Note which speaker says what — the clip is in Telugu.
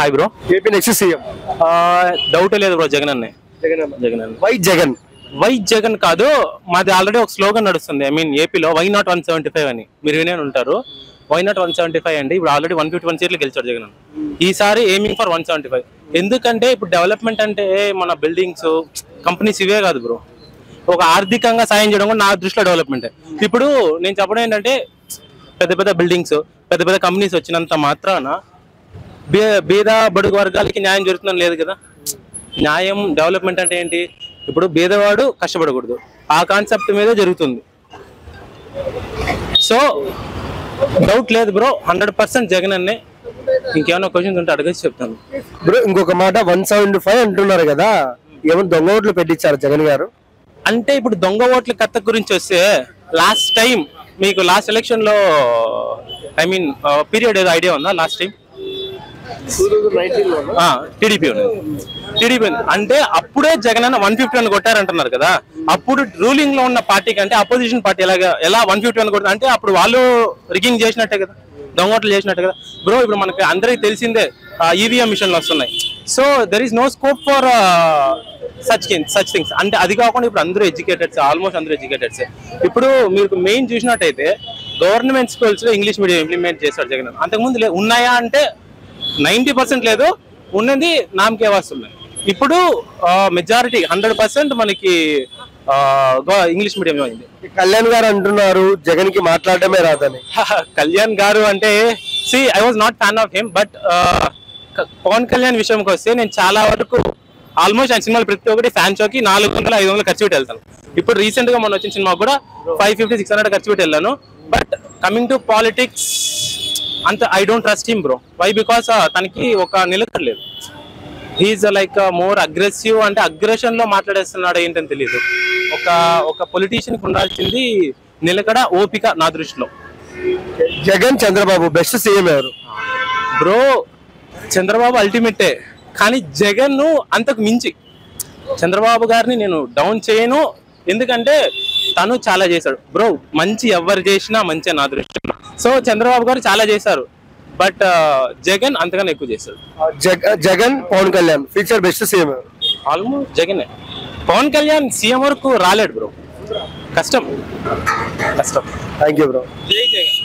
Speaker 1: Hi bro
Speaker 2: AP next CM
Speaker 1: doubt లేదు బ్రో జగన్ అన్నే
Speaker 2: జగన్ అన్న
Speaker 1: జగన్ అన్న
Speaker 2: వై జగన్
Speaker 1: వై జగన్ కాదు మాది ఆల్రెడీ ఒక స్లోగన్ నడుస్తుంది ఐ మీన్ ఏపీలో why not one seventy five అని మీరు వినే ఉంటారు why not one seventy five అండి ఇప్పుడు ఆల్రెడీ వన్ ఫిఫ్టీ వన్ సీట్లు గెలిచాడు జగన్ అన్న. ఈసారి aiming for one seventy five ఎందుకంటే ఇప్పుడు డెవలప్మెంట్ అంటే మన బిల్డింగ్స్ కంపెనీస్ ఇవే కాదు బ్రో ఒక ఆర్థికంగా సాయం చేయడం కూడా నా దృష్టిలో డెవలప్మెంట్ ఇప్పుడు నేను చెప్పడం ఏంటంటే పెద్ద పెద్ద బిల్డింగ్స్ పెద్ద పెద్ద కంపెనీస్ వచ్చినంత మాత్రాన బీ- బీద బడుగు వర్గాలకి న్యాయం జరుగుతుందని లేదు కదా న్యాయం డెవలప్మెంట్ అంటే ఏంటి ఇప్పుడు బీదవాడు కష్టపడకూడదు ఆ కాన్సెప్ట్ మీదే జరుగుతుంది సో డౌట్ లేదు బ్రో హండ్రెడ్ పర్సెంట్ జగన్ అన్నే ఇంకేమైనా క్వశ్చన్స్ ఉంటే అడగచ్చు చెప్తాను
Speaker 2: బ్రో ఇంకొక మాట వన్ సెవెంటీ ఫైవ్ అంటున్నారు కదా ఏమైనా దొంగ ఓట్లు పెట్టించారు జగన్ గారు
Speaker 1: అంటే ఇప్పుడు దొంగ ఓట్ల కథ గురించి వస్తే లాస్ట్ టైం మీకు లాస్ట్ ఎలక్షన్ లో ఐ మీన్ పీరియడ్ ఏదో ఐడియా ఉందా లాస్ట్ టైం టీడీపీ టీడీపీ అంటే అప్పుడే జగన్ అన్న వన్ ఫిఫ్టీ అని కొట్టారంటున్నారు కదా అప్పుడు రూలింగ్ లో ఉన్న పార్టీ కంటే అపోజిషన్ పార్టీ ఎలాగా ఎలా వన్ ఫిఫ్టీ అని కొట్టారు అంటే అప్పుడు వాళ్ళు రిగింగ్ చేసినట్టే కదా దొంగోట్లు చేసినట్టే కదా బ్రో ఇప్పుడు మనకి అందరికీ తెలిసిందే ఈవీఎం మిషన్లు వస్తున్నాయి so there is no scope for such such things అంటే అది కాకుండా ఇప్పుడు అందరూ ఎడ్యుకేటెడ్స్ ఆల్మోస్ట్ అందరూ ఎడ్యుకేటెడ్స్ ఇప్పుడు మీకు మెయిన్ చూసినట్టయితే గవర్నమెంట్ స్కూల్స్ లో ఇంగ్లీష్ మీడియం ఇంప్లిమెంట్ చేశారు జగన్ అన్న. అంతకుముందు లే- ఉన్నాయా అంటే నైంటీ పర్సెంట్ లేదు ఉన్నది నామకే వస్తున్నాయి ఇప్పుడు మెజారిటీ హండ్రెడ్ పర్సెంట్ మనకి ఆ, గో- ఇంగ్లీష్ మీడియం అయింది
Speaker 2: కళ్యాణ్ గారు అంటున్నారు జగన్ కి మాట్లాడడమే రాదని
Speaker 1: కళ్యాణ్ గారు అంటే see I was not fan of him but Pawan Kalyan విషయంకి వస్తే నేను చాలా వరకు ఆల్మోస్ట్ ఆయన సినిమాలు ప్రతి ఒక్కటి ఫ్యాన్ షోకి నాలుగు వందల ఐదు వందలు ఖర్చు పెట్టి వెళ్తాను ఇప్పుడు రీసెంట్ గా మొన్న వచ్చిన సినిమా కూడా ఫైవ్ ఫిఫ్టీ సిక్స్ హండ్రెడ్ ఖర్చు పెట్టి వెళ్ళాను బట్ కమింగ్ టు పాలిటిక్స్ అంత I don't trust him bro why because తనకి ఒక నిలకడ లేదు హీఈస్ లైక్ మోర్ అగ్రెసివ్ అంటే అగ్రెషన్ లో మాట్లాడేస్తున్నాడు ఏంటని తెలియదు ఒక ఒక పొలిటీషియన్ కి ఉండాల్సింది నిలకడ ఓపిక నా దృష్టిలో
Speaker 2: జగన్ చంద్రబాబు బెస్ట్ సీఎం ఎవరు
Speaker 1: బ్రో చంద్రబాబు అల్టిమేటే కానీ జగన్ అంతకు మించి చంద్రబాబు గారిని నేను డౌన్ చేయను ఎందుకంటే తను చాలా చేశాడు బ్రో మంచి ఎవరు చేసినా మంచి నా దృష్టిలో సో చంద్రబాబు గారు చాలా చేశారు బట్ జగన్ అంతకన్నా ఎక్కువ చేశాడు
Speaker 2: జగ- Jagan Pawan Kalyan future best CM ఎవరు
Speaker 1: ఆల్మోస్ట్ జగనే పవన్ కళ్యాణ్ సీఎం వరకు రాలేడు బ్రో కష్టం కష్టం
Speaker 2: థ్యాంక్ యూ బ్రో
Speaker 1: జై జగన్